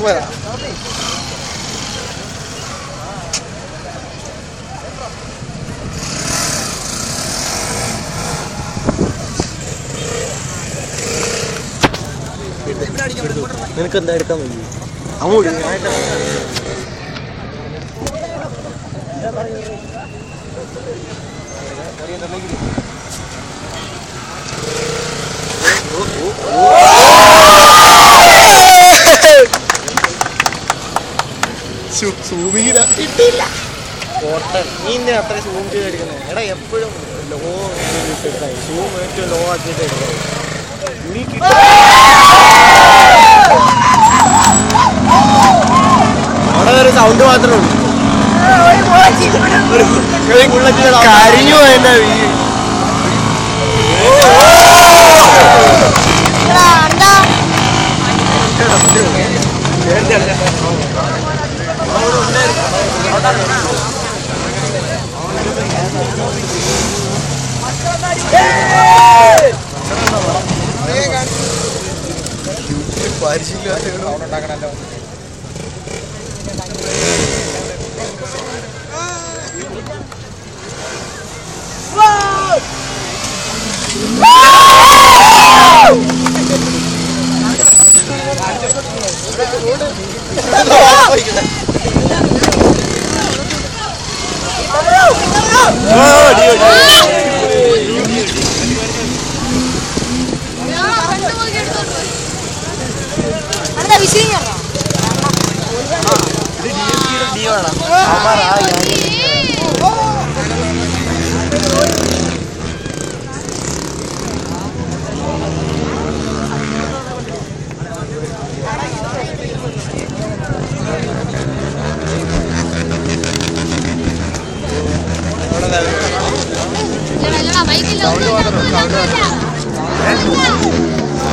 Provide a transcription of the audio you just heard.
പോയതാ നിനക്ക് എന്താ എടുക്കാൻ വയ്യ അങ്ങോട്ട് സൂമിയില്ല കിട്ടിയില്ല കോട്ടൺ നീ ഇന്നെ അത്ര സൂം ചെയ്ത് എടുക്കുന്നത് എടാ എപ്പോഴും ലോ എടുത്തായി സൂം ഏറ്റവും ലോ ആക്കിയിട്ട് എടുത്തായി നീ കിട്ടി അവിടെ ഒരു സൗണ്ട് മാത്രമേ ഉള്ളൂ കരിഞ്ഞു പോയെന്നാ വീ പരിശീലനം ബൈക്കില്ല